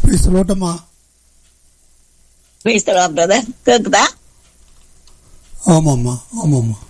பேசலோட்டமா பேசலாம் பிரதர் கேக்குதா ஆமாம்மா ஆமாம்மா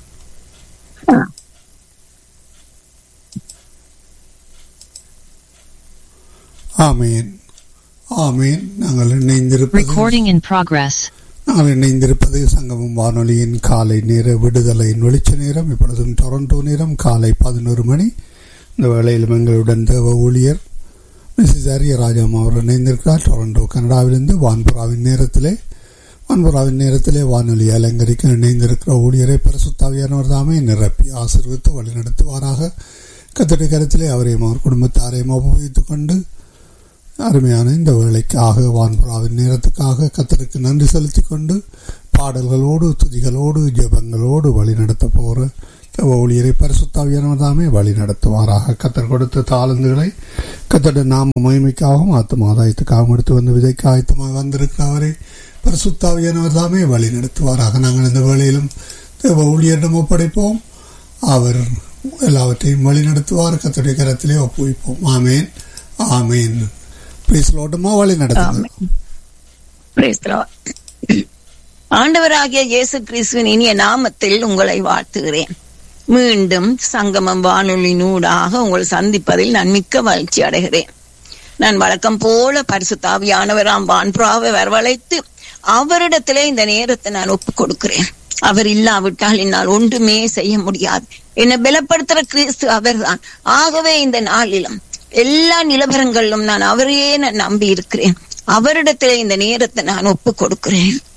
ஆமேன் ஆமேன் நாங்கள் இணைந்திருப்பது Recording in progress. நாங்கள் இணைந்திருப்பது சங்கமம் வானொலியின் காலை நேர விடுதலையின் வெளிச்ச நேரம் இப்பொழுதும் டொரண்டோ நேரம் காலை பதினோரு மணி இந்த வேளையிலும் எங்களுடன் தேவ ஊழியர் மிஸ்ஸஸ் அரியராஜம் அவர் இணைந்திருக்கிறார் டொரண்டோ கனடாவிலிருந்து வான்புறாவின் நேரத்திலே வான்புறாவின் நேரத்திலே வானொலி அலங்கரிக்க இணைந்திருக்கிற ஊழியரை பரிசுத்தாவியானவர் தாமே நிரப்பி ஆசீர்வித்து வழிநடத்துவாராக கத்தடி கருத்திலே அவரையும் அவர் குடும்பத்தாரையும் உபயோகித்துக் கொண்டு அருமையான இந்த வேலைக்காக வான்புறாவின் நேரத்துக்காக கத்தருக்கு நன்றி செலுத்திக் கொண்டு பாடல்களோடு துதிகளோடு ஜெபங்களோடு வழி நடத்த போகிற தேவ ஊழியரை பரிசுத்தாவியானவர் தாமே வழி நடத்துவாராக கத்தர் கொடுத்த தாளந்துகளை கத்தட நாம மகிமைக்காகவும் ஆத்ம ஆதாயத்துக்காகவும் எடுத்து வந்து விதைக்கு ஆயத்தமாக வந்திருக்கிறவரை பரிசுத்தாவியானவர் தாமே வழி நடத்துவாராக நாங்கள் இந்த வேளையிலும் தேவ ஊழியரிடம் ஒப்படைப்போம் அவர் எல்லாவற்றையும் வழி நடத்துவார் கத்தருடைய கரத்திலே ஒப்புவிப்போம் ஆமேன் ஆமேன் பேசலோட்டமா வழி நடத்துங்க Praise the Lord. ஆண்டவராகிய இயேசு கிறிஸ்துவின் இனிய நாமத்தில் உங்களை வாழ்த்துகிறேன் மீண்டும் சங்கமம் வானொலியினூடாக உங்கள் சந்திப்பதில் நான் மிக்க மகிழ்ச்சி அடைகிறேன் நான் வழக்கம் போல பரிசுத்தாவியானவராம் வான்புறாவை வரவழைத்து அவரிடத்திலே இந்த நேரத்தை நான் ஒப்புக் கொடுக்கிறேன் அவர் இல்லாவிட்டால் என்னால் ஒன்றுமே செய்ய முடியாது என்னை பலப்படுத்துற கிறிஸ்து அவர்தான் ஆகவே இந்த நாளிலும் எல்லா நிலவரங்களிலும் நான் அவரையே நான் நம்பி இருக்கிறேன் அவரிடத்திலே இந்த நேரத்தை நான் ஒப்புக் கொடுக்கிறேன்